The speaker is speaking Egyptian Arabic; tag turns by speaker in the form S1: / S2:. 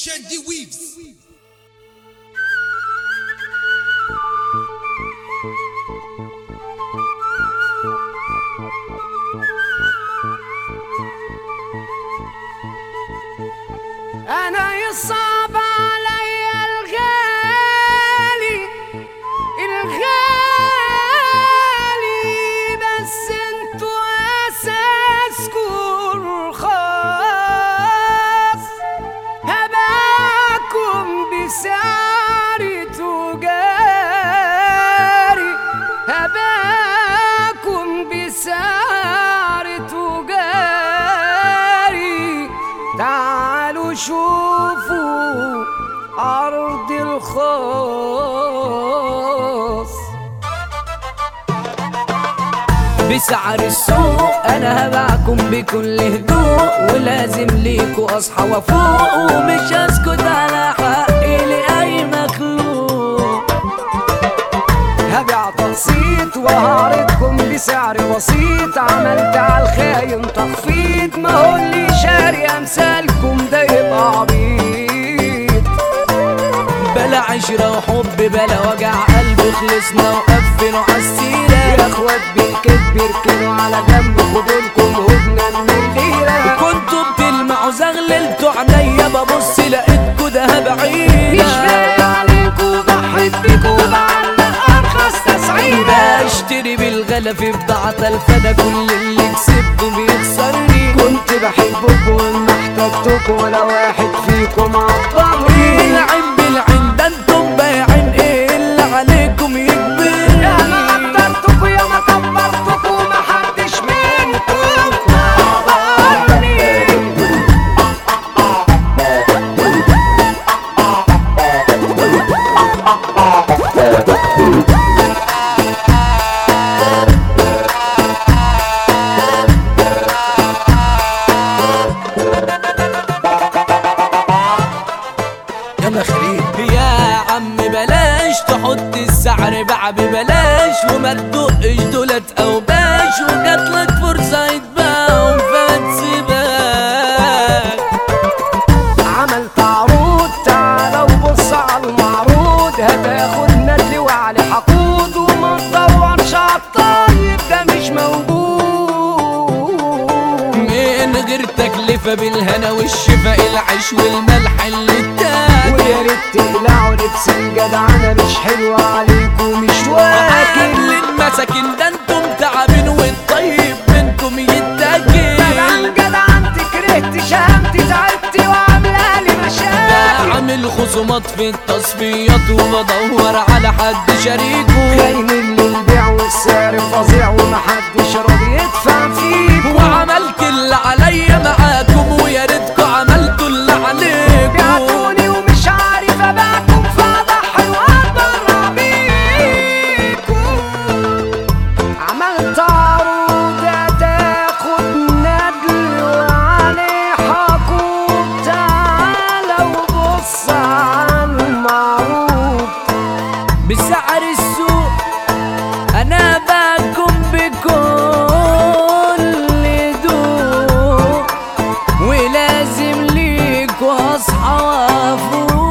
S1: Shandy Weaves.
S2: انا يصعب علي الغالي الغالي بس انتوا اساسكم رخاص هباكم بسعر تجاري هباكم بسعر تجاري تعالوا شوفوا عرض الخاص بسعر السوق انا هبعكم بكل هدوء ولازم ليكوا اصحى وافوق ومش هسكت على حقي لاي مخلوق هبيع تقسيط وهعرضكم بسعر بسيط عملت على الخاين تخفيض ما هو اللي شاري امثالكم ده يبقى عبيط بلا عشرة وحب بلا وجع قلب خلصنا وقفلوا عالسيرة يا اخوات بالكذب اركنوا على جنب خدولكم هدنة من الليرة كنتوا بتلمعوا زغللتوا عينيا ببص لقيتكوا دهب عينة مش باقي عليكوا ضحيت بيكوا بعلق ارخص تسعيرة بشتري بالغلا في بضاعة الفدا كل اللي كسبته بيخسرني كنت بحبكوا وما احتجتكوا ولا واحد فيكم عبرني العين بالعين ده انتم بايعين ايه اللي عليكم يكبرني يا ما قدرتكوا يا ما كبرتكوا ما حدش منكم عبرني
S3: يلا خليل
S2: يا عم بلاش تحط السعر بقى ببلاش وما تدقش دولت او باش وجاتلك فرصة يتباعوا فما تسيبهاش عملت عروض تعالى وبص على المعروض هتاخد ندل وعلي حقود وما تدورش عالطيب ده مش موجود من غير تكلفة بالهنا والشفا العيش والملح اللي اتاكل ويا ريت تقلعوا لبس الجدعنة مش حلوة عليكم مش واكل للمساكين ده انتم تعبين والطيب منكم يتاكل انا جدعنتي كرهت شهامتي تعبت وعاملة لي مشاكل بعمل خصومات في التصفيات وبدور على حد شريكه خاين اللي البيع والسعر فظيع ومحدش راضي يدفع فيه وعملت اللي عليا معاكم ويا ريتكم عملتوا اللي عليكم بعتوني ومش عارف ابيعكم فاضحي واتبرع بيكم عملت عروض هتاخد ندل وعليه حقوق تعالى وبص على المعروض بسعر السوق انا باكم بكل ذوق ولازم ليكوا اصحى وافوق